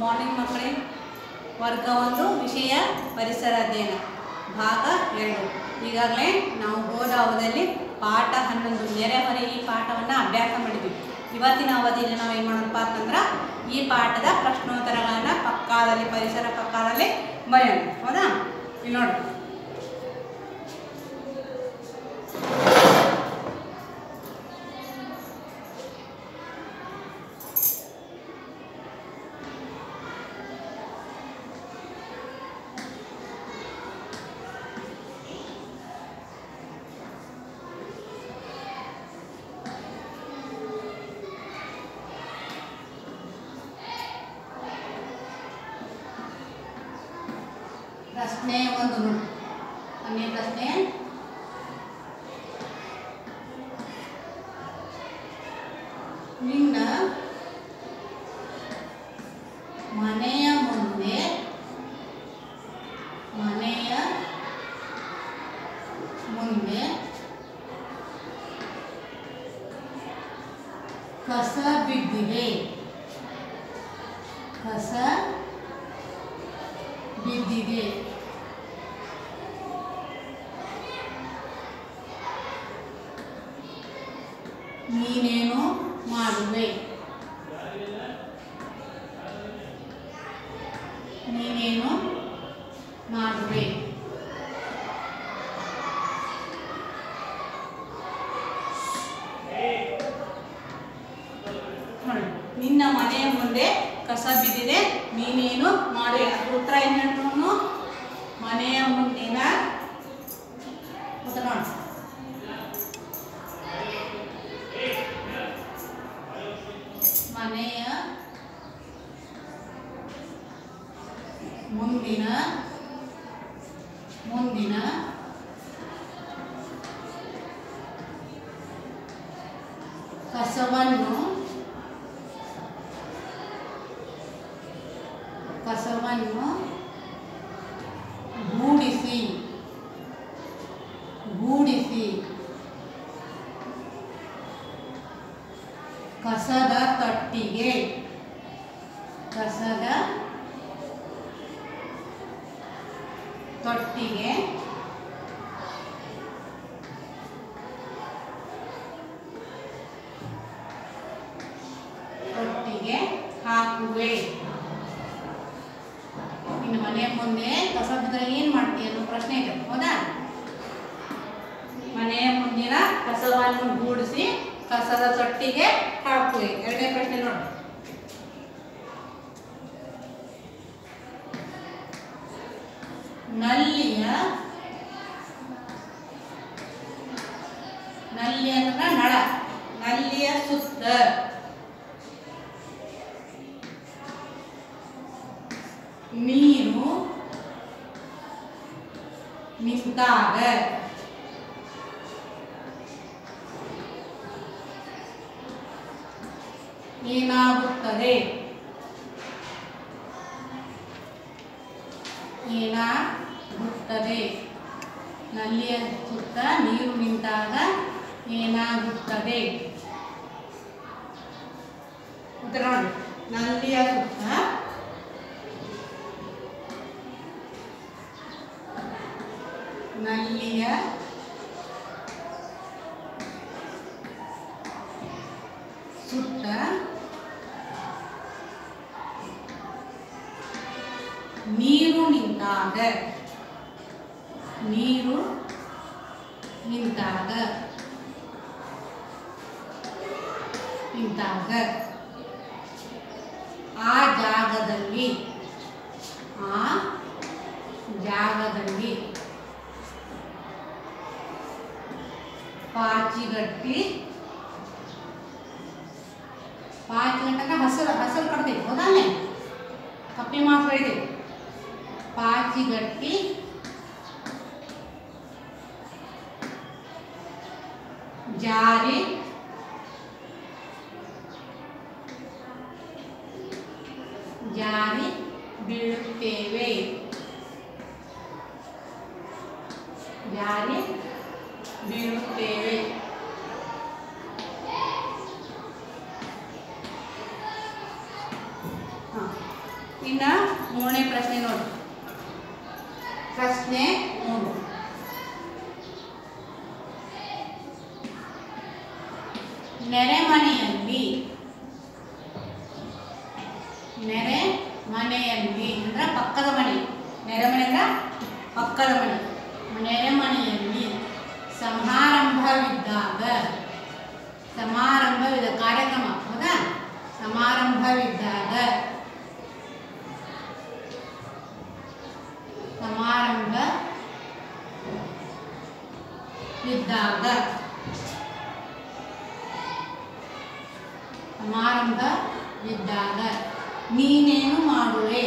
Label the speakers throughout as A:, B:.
A: Morning ಮಕ್ಕಳೇ ವರ್ಗ ಒಂದು ವಿಷಯ ಪರಿಸರ ಅಧ್ಯಯನ ಭಾಗ ಎರಡು ಈಗಾಗಲೇ ನಾವು ಹೋದ ಅವಧಿಯಲ್ಲಿ ಪಾಠ ಹನ್ನೊಂದು ನೆರೆಹೊರೆ ಈ ಪಾಠವನ್ನು ಅಭ್ಯಾಸ ಮಾಡಿದ್ವಿ ಇವತ್ತಿನ ಅವಧಿಯಲ್ಲಿ ನಾವು ಏನು ಮಾಡೋಣಪ್ಪ ಅಂತಂದ್ರೆ ಈ ಪಾಠದ ಪ್ರಶ್ನೋತ್ತರಗಳನ್ನು ಪಕ್ಕದಲ್ಲಿ ಪರಿಸರ ಪಕ್ಕದಲ್ಲಿ ಬರೆಯೋಣ ಹೌದಾ ಇಲ್ಲಿ ನೋಡಿ ಪ್ರಶ್ನೆ ಒಂದು ನೋಡಿ ಒಂದನೇ ಪ್ರಶ್ನೆ ನಿನ್ನ ಮನೆಯ ಮುಂದೆ ಮನೆಯ ಮುಂದೆ ಕಸ ಬಿದ್ದಿದೆ ಕಸ ಬಿದ್ದಿದೆ ನೀನೇನು ಮಾಡುವೆ ನೀನೇನು ಮಾಡುವೆ ನೋಡಿ, ನಿನ್ನ ಮನೆಯ ಮುಂದೆ ಕಸ ಬಿದ್ದಿದೆ ನೀನೇನು ಮಾಡುವೆ ಅದ್ರ ಉತ್ತರ ಏನು ಹೇಳ್ತಾನು ಮನೆಯ ಮುಂದಿನ ಉತ್ತರ ನೋಡಿ ಮನೆಯ ಮುಂದಿನ ಮುಂದಿನ ಕಸವನ್ನು ಕಸವನ್ನು ಗೂಡಿಸಿ ಗೂಡಿಸಿ ಕಸದ ತೊಟ್ಟಿಗೆ ಕಸದ ತೊಟ್ಟಿಗೆ ತೊಟ್ಟಿಗೆ ಹಾಕುವೆ ಇನ್ನು ಮನೆ ಮುಂದೆ ಕಸ ಬಿದ್ದರೆ ಏನು ಮಾಡ್ತೀಯ ಅನ್ನೋ ಪ್ರಶ್ನೆ ಇದೆ ಹೌದಾ ಮನೆಯ ಮುಂದಿನ ಕಸವನ್ನು ಗೂಡಿಸಿ ಕಸದ ತೊಟ್ಟಿಗೆ ಹಾಕುವೆ ಎರಡನೇ ಪ್ರಶ್ನೆ ನೋಡಿ ನಲ್ಲಿಯ ನಲ್ಲಿ ಅಂದ್ರೆ ನಳ ನಲ್ಲಿಯ ಸುತ್ತ ನೀರು ನಿಂತಾಗ ಏನಾಗುತ್ತದೆ ಏನಾಗುತ್ತದೆ ನಲ್ಲಿಯ ಸುತ್ತ ನೀರು ನಿಂತಾಗ ಏನಾಗುತ್ತದೆ ಉತ್ತರ ನೋಡಿ ನಲ್ಲಿಯ ಸುತ್ತ ನಲ್ಲಿಯ ಸುತ್ತ ನೀರು ನಿಂತಾಗ ನೀರು ನಿಂತಾಗ ನಿಂತಾಗ ಆ ಜಾಗದಲ್ಲಿ ಆ ಜಾಗದಲ್ಲಿ ಪಾಚಿಗಟ್ಟಿ ಪಾಚಿಗಟ್ಟಕ ಹಸರು ಹಸರು ಕಟ್ತೈತಿ ಹೌದಾನೆ ಕಪ್ಪಿ ಮಾತ್ರ ಇದೆ ಪಾಚಿಗಟ್ಟಿ ಜಾರಿ ಜಾರಿ ಬೀಳುತ್ತೇವೆ ಜಾರಿ ಬೀಳುತ್ತೇವೆ ಮೂರನೇ ಪ್ರಶ್ನೆ ನೋಡಿ ಪ್ರಶ್ನೆ ಮೂರು ನೆರೆಮನೆಯಲ್ಲಿ ನೆರೆ ಮನೆಯಲ್ಲಿ ಅಂದ್ರೆ ಪಕ್ಕದ ಮನೆ ನೆರೆ ಮನೆ ಅಂದ್ರೆ ಪಕ್ಕದ ಮನೆ ನೆರೆ ಮನೆಯಲ್ಲಿ ಸಮಾರಂಭವಿದ್ದಾಗ ಸಮಾರಂಭವಿದ ಕಾರ್ಯಕ್ರಮ ಹೌದಾ ಸಮಾರಂಭವಿದ್ದಾಗ ಸಮಾರಂಭ ಇದ್ದಾಗ ಸಮಾರಂಭವಿದ್ದಾಗ ನೀನೇನು ಮಾಡುವೆ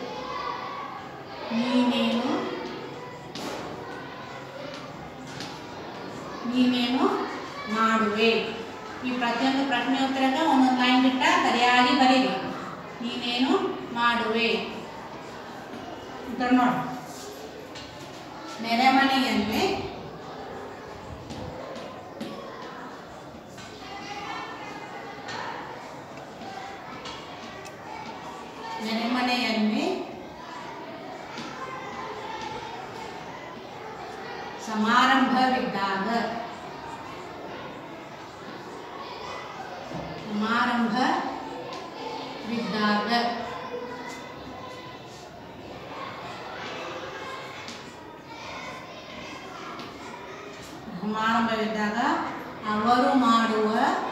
A: ನೀನೇನು ನೀನೇನು ಮಾಡುವೆ ಈ ಪ್ರತಿಯೊಂದು ಪ್ರಶ್ನೆ ಉತ್ತರಕ್ಕೆ ಒಂದೊಂದು ಲೈನ್ ಬಿಟ್ಟ ಸರಿಯಾಗಿ ಬರೀರಿ ನೀನೇನು ಮಾಡುವೆ ಉತ್ತರ ನೋಡಿ ನೆರೆಮನೆಯಲ್ಲಿ ನೆರೆಮನೆಯಲ್ಲಿ ಸಮಾರಂಭವಿದ್ದಾಗ ಸಮಾರಂಭವಿದ್ದಾಗ ಸಮಾರಂಭವಿದ್ದಾಗ ಅವರು ಮಾಡುವ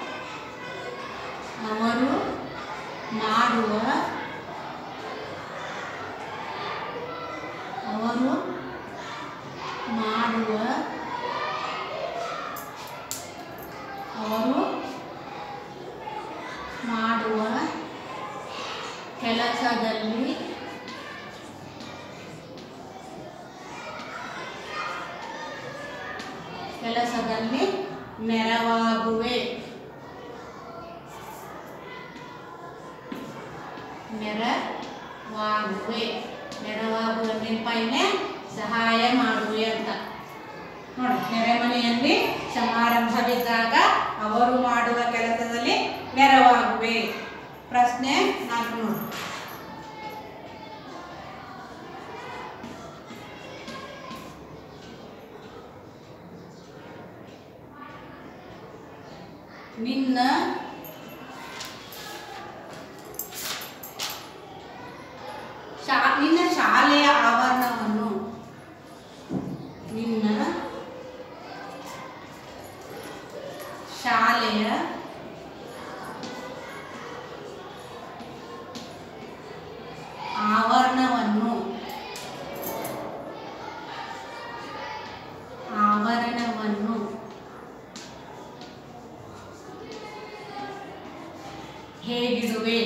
A: ಅವರು ಮಾಡುವ ಅವರು ಮಾಡುವ ಅವರು ಮಾಡುವ ಕೆಲಸದಲ್ಲಿ ಕೆಲಸದಲ್ಲಿ ನೆರವಾಗುವೆ ನೆರವಾಗುವೆ ನೆರವಾಗುವ ನೆನಪಾಯಿನೆ ಸಹಾಯ ಮಾಡುವೆ ಅಂತ ನೋಡಿ ನೆರೆಮನೆಯಲ್ಲಿ ಸಮಾರಂಭವಿದ್ದಾಗ ಅವರು ಮಾಡುವ ಕೆಲಸದಲ್ಲಿ ನೆರವಾಗುವೆ ಪ್ರಶ್ನೆ ನಾಲ್ಕು ನೋಡಿ ನಿನ್ನ ಶಾ ನಿನ್ನ ಶಾಲೆಯ ಆವರಣವನ್ನು ನಿನ್ನ ಶಾಲೆಯ ಆವರಣವನ್ನು ಆವರಣವನ್ನು ಹೇಗಿಡುವೆ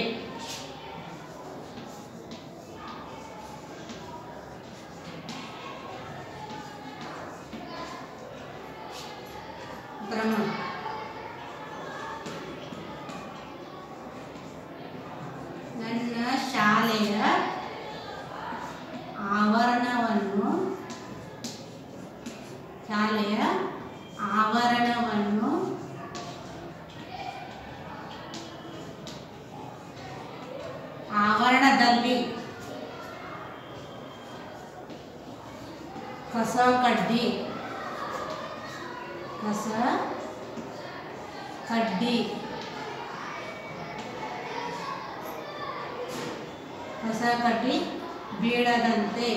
A: ಉತ್ತರ ಮಾಡಿ. ನನ್ನ ಶಾಲೆಯ ಆವರಣವನ್ನು ಶಾಲೆಯ ಆವರಣವನ್ನು ಆವರಣದಲ್ಲಿ ಕಸ ಕಡ್ಡಿ ಕಸ ಕಡ್ಡಿ ಕಸ ಕಡ್ಡಿ ಬೀಳದಂತೆ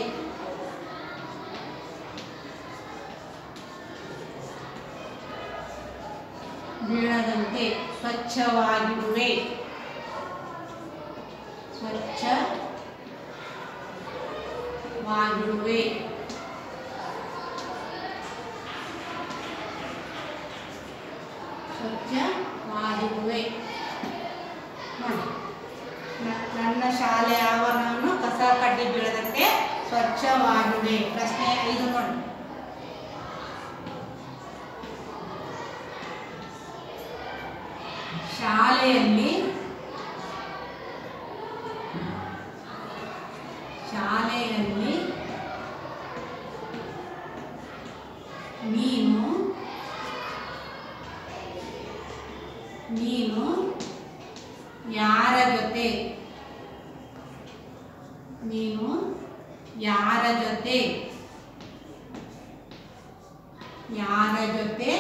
A: ಬೀಳದಂತೆ ಸ್ವಚ್ಛವಾಗಿರುವೆ ಸ್ವಚ್ಛವಾಗಿರುವೆ ಸ್ವಚ್ಛವಾಗಿರುವೆ ನೋಡಿ ನ- ನನ್ನ ಶಾಲೆ ಆವರಣವನ್ನು ಕಸ ಕಡ್ಡಿ ಬೀಳದಂತೆ ಸ್ವಚ್ಛವಾಗಿವೆ ಪ್ರಶ್ನೆ ಐದು ನೋಡಿ ಶಾಲೆಯಲ್ಲಿ ಶಾಲೆಯಲ್ಲಿ ನೀನು ನೀನು ಯಾರ ಜೊತೆ ನೀನು ಯಾರ ಜೊತೆ ಯಾರ ಜೊತೆ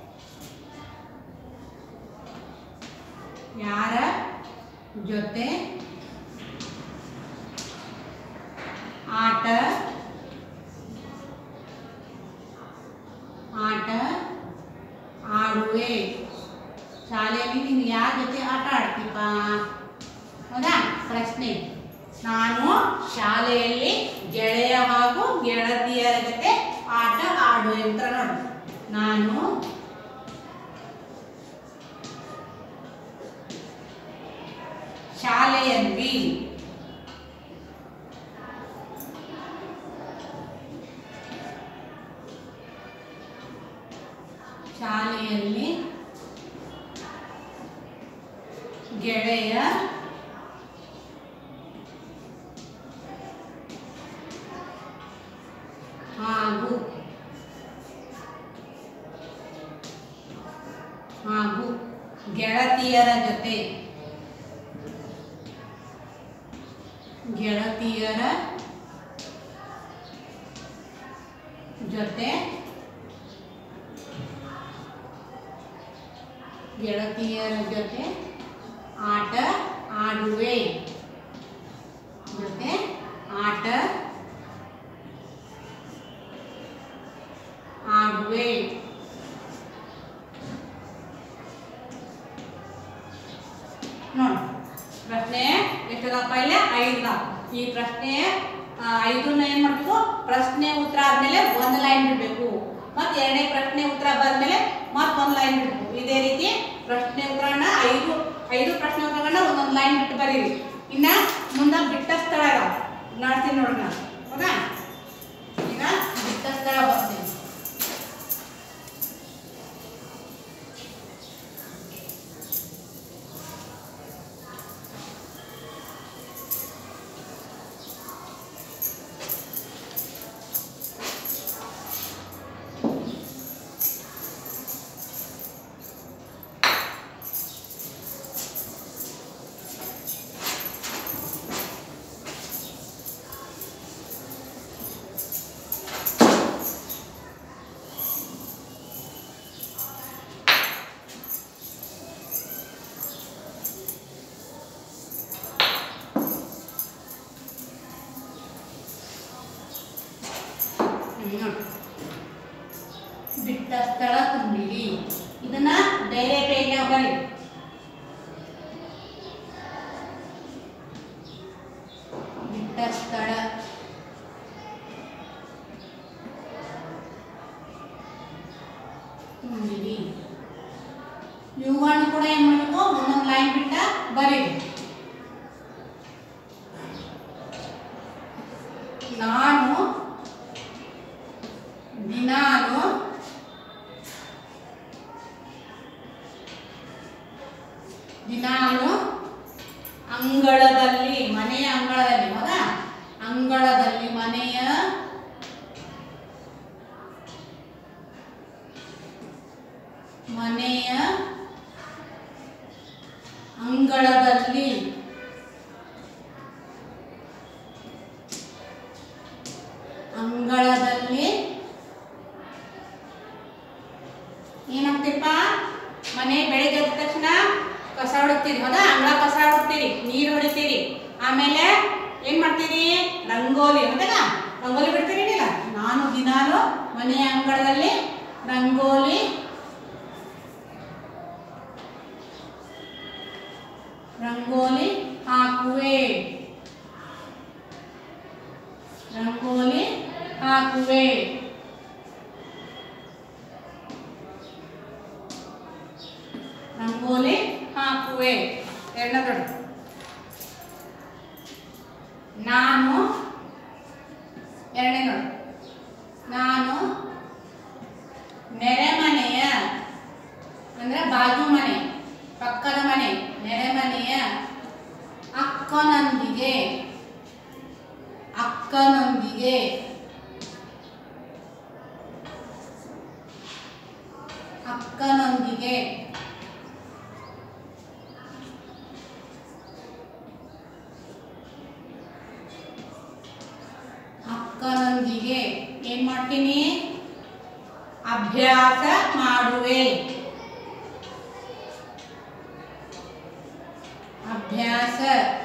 A: ಯಾರ ಜೊತೆ ಆಟ ಆಟ ಆಡುವೆ ಶಾಲೆಯಲ್ಲಿ ನೀನು ಯಾರ ಜೊತೆ ಆಟ ಆಡ್ತೀಪ ಹೌದಾ ಪ್ರಶ್ನೆ ನಾನು ಶಾಲೆಯಲ್ಲಿ ಗೆಳೆಯ ಹಾಗೂ ಗೆಳತಿಯರ ಜೊತೆ ಆಟ ಆಡುವೆ ಅಂತ ನೋಡು ನಾನು ಶಾಲೆಯಲ್ಲಿ ಶಾಲೆಯಲ್ಲಿ ಗೆಳೆಯ ಹಾಗೂ ಹಾಗೂ ಗೆಳತಿಯರ ಜೊತೆ ಗೆಳತಿಯರ ಜೊತೆ ಗೆಳತಿಯರ ಜೊತೆ ಆಟ ಆಡುವೆ ಜೊತೆ ಆಟ ಆಡುವೆ ನೋಡಿ ಪ್ರಶ್ನೆ ಎಷ್ಟದಪ್ಪ ಇಲ್ಲಿ ಐದ ಈ ಪ್ರಶ್ನೆ ಆ, ಐದನ್ನ ಏನ್ ಮಾಡ್ಬೇಕು ಪ್ರಶ್ನೆ ಉತ್ತರ ಆದ್ಮೇಲೆ ಒಂದು ಲೈನ್ ಬಿಡ್ಬೇಕು ಮತ್ತೆ ಎರಡನೇ ಪ್ರಶ್ನೆ ಉತ್ತರ ಬಂದ್ಮೇಲೆ ಮತ್ತೊಂದು ಲೈನ್ ಬಿಡ್ಬೇಕು ಇದೇ ರೀತಿ ಪ್ರಶ್ನೆ ಉತ್ತರನ ಐದು ಐದು ಪ್ರಶ್ನೆ ಉತ್ತರಗಳನ್ನ ಒಂದೊಂದು ಲೈನ್ ಬಿಟ್ಟು ಬರೀರಿ ಇನ್ನ ಮುಂದೆ ಬಿಟ್ಟ ಸ್ಥಳ ಇದಾವ ನೋಡ್ತೀನಿ ನೋಡ್ರಿ ನಾನು ಹೌದಾ ಈಗ ಬಿಟ್ಟ ಸ್ಥಳ ಬರ್ತೀನಿ ಹ್ಮ್, ನೋಡಿ. ಬಿಟ್ಟ ಸ್ಥಳ ತುಂಬಿರಿ ಇದನ್ನ ಬೇರೆ ಪೇಜ್ನ ಬರಿ ಬಿಟ್ಟ ಸ್ಥಳ ತುಂಬಿರಿ ಇವುಗಳನ್ನು ಕೂಡ ಏನ್ ಮಾಡಬೇಕು ಒಂದೊಂದು ಲೈನ್ ಬಿಟ್ಟ ಬರೀರಿ ನಾನು ದಿನಾಲು ದಿನಾಲು ಅಂಗಳದಲ್ಲಿ ಮನೆಯ ಅಂಗಳದಲ್ಲಿ ಹೌದಾ ಅಂಗಳದಲ್ಲಿ ಮನೆಯ ಮನೆಯ ಅಂಗಳದಲ್ಲಿ ಅಂಗಳದಲ್ಲಿ ಏನಾಗ್ತಿಪ್ಪ ಮನೆ ಬೆಳಿಗ್ಗೆ ಎದ್ದ ತಕ್ಷಣ ಕಸ ಹೊಡಿತೀರಿ ಹೌದಾ ಅಂಗಳ ಕಸ ಹೊಡಿತೀರಿ ನೀರು ಹೊಡಿತೀರಿ ಆಮೇಲೆ ಏನ್ ಮಾಡ್ತೀರಿ ರಂಗೋಲಿ ಹೌದಾ ರಂಗೋಲಿ ಬಿಡ್ತೀರಿ ಇಲ್ಲ ನಾನು ದಿನಾಲು ಮನೆಯ ಅಂಗಳದಲ್ಲಿ ರಂಗೋಲಿ ರಂಗೋಲಿ ಹಾಕುವೆ ರಂಗೋಲಿ ಹಾಕುವೆ ರಂಗೋಲಿ ಹಾಕುವೆ ಎರಡನೇ ದೊಡ್ಡ ನಾನು ಎರಡನೇ ನೋಡು ನಾನು ನೆರೆಮನೆಯ ಅಂದ್ರೆ ಬಾಜು ಮನೆ ಪಕ್ಕದ ಮನೆ ನೆರೆಮನೆಯ ಅಕ್ಕನೊಂದಿಗೆ ಅಕ್ಕನೊಂದಿಗೆ ಅಕ್ಕನೊಂದಿಗೆ ಬರ್ತೀನಿ ಅಭ್ಯಾಸ ಮಾಡುವೆ ಅಭ್ಯಾಸ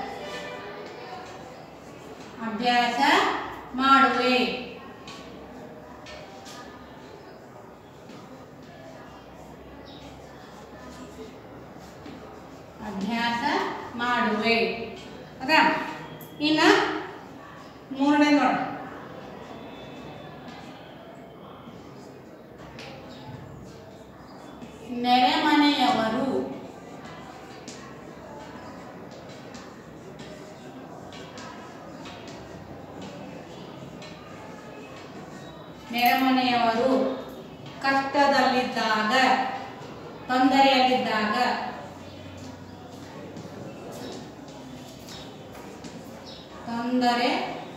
A: ಅಭ್ಯಾಸ ಮಾಡುವೆ ಅಭ್ಯಾಸ ಮಾಡುವೆ ಅದ ಇನ್ನ ಮೂರನೇ ನೋಡ ನೆರೆಮನೆಯವರು ನೆರೆಮನೆಯವರು ಕಷ್ಟದಲ್ಲಿದ್ದಾಗ ತೊಂದರೆಯಲ್ಲಿದ್ದಾಗ ತೊಂದರೆ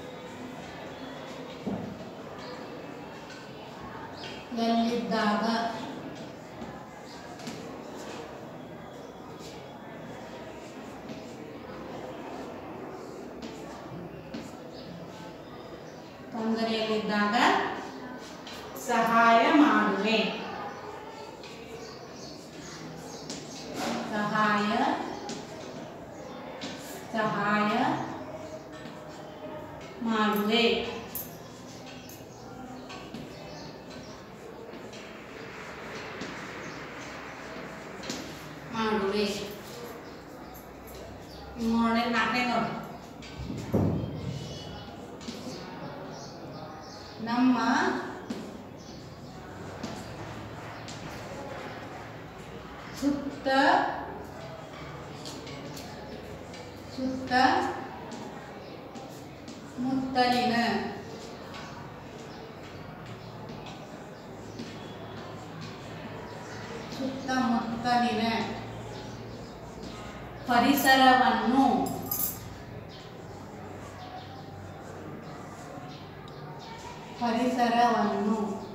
A: ಯಲ್ಲಿದ್ದಾಗ ತೊಂದರೆಯಲ್ಲಿದ್ದಾಗ ಸಹಾಯ ಮಾಡುವೆ ಸಹಾಯ ಸಹಾಯ ಮಾಡುವೆ ಮಾಡುವೆ ಮೂರನೇ ನಾಲ್ಕನೇ ನೋಡಿ ನಮ್ಮ ಸುತ್ತ ಸುತ್ತ ಮುತ್ತಲಿನ ಸುತ್ತಮುತ್ತಲಿನ ಪರಿಸರವನ್ನು ಪರಿಸರವನ್ನು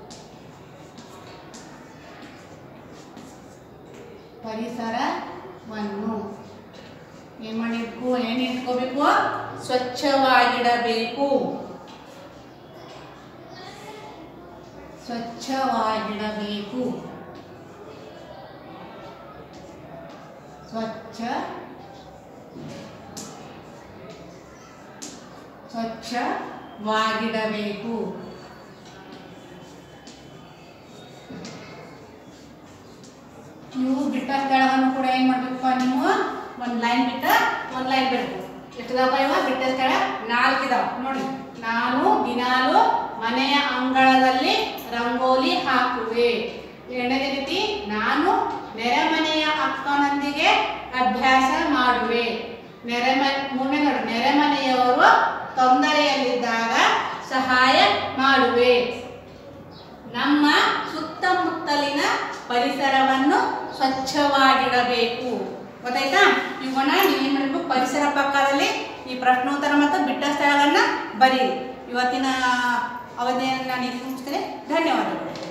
A: ಪರಿಸರವನ್ನು ಏನು ಮಾಡಿರ್ಬೇಕು ಏನು ಇಟ್ಕೋಬೇಕು ಸ್ವಚ್ಛವಾಗಿಡಬೇಕು ಸ್ವಚ್ಛವಾಗಿಡಬೇಕು ಸ್ವಚ್ಛ ಸ್ವಚ್ಛವಾಗಿಡಬೇಕು ನೀವು ಬಿಟ್ಟ ಸ್ಥಳವನ್ನು ಕೂಡ ಏನು ಮಾಡಬೇಕು ನೀವು ಒಂದು ಲೈನ್ ಬಿಟ್ಟ ಒಂದು ಲೈನ್ ಬಿಡಬೇಕು ಎಷ್ಟದಾವ ಇವ ಬಿಟ್ಟ ಸ್ಥಳ ನಾಲ್ಕು ಇದಾವ ನೋಡಿ ನಾನು ದಿನಾಲು ಮನೆಯ ಅಂಗಳದಲ್ಲಿ ರಂಗೋಲಿ ಹಾಕುವೆ ಎರಡನೇ ರೀತಿ ನಾನು ನೆರೆಮನೆಯ ಅಕ್ಕನೊಂದಿಗೆ ಅಭ್ಯಾಸ ಮಾಡುವೆ ನೆರೆಮ ಮೂರನೇ ನೋಡಿ ನೆರೆಮನೆಯವರು ತೊಂದರೆಯಲ್ಲಿದ್ದಾಗ ಸಹಾಯ ಮಾಡುವೆ ನಮ್ಮ ಸುತ್ತಮುತ್ತಲಿನ ಪರಿಸರವನ್ನು ಸ್ವಚ್ಛವಾಗಿಡಬೇಕು ಗೊತ್ತಾಯ್ತಾ ಇವನ್ನ ನೀವೇನು ಮಾಡಬೇಕು ಪರಿಸರ ಪಕ್ಕದಲ್ಲಿ ಈ ಪ್ರಶ್ನೋತ್ತರ ಮತ್ತು ಬಿಟ್ಟ ಸ್ಥಳಗಳನ್ನ ಬರೀರಿ ಇವತ್ತಿನ ಅವಧಿಯನ್ನು ನಾನು ಇಲ್ಲಿ ಮುಗಿಸ್ತೇನೆ ಧನ್ಯವಾದಗಳು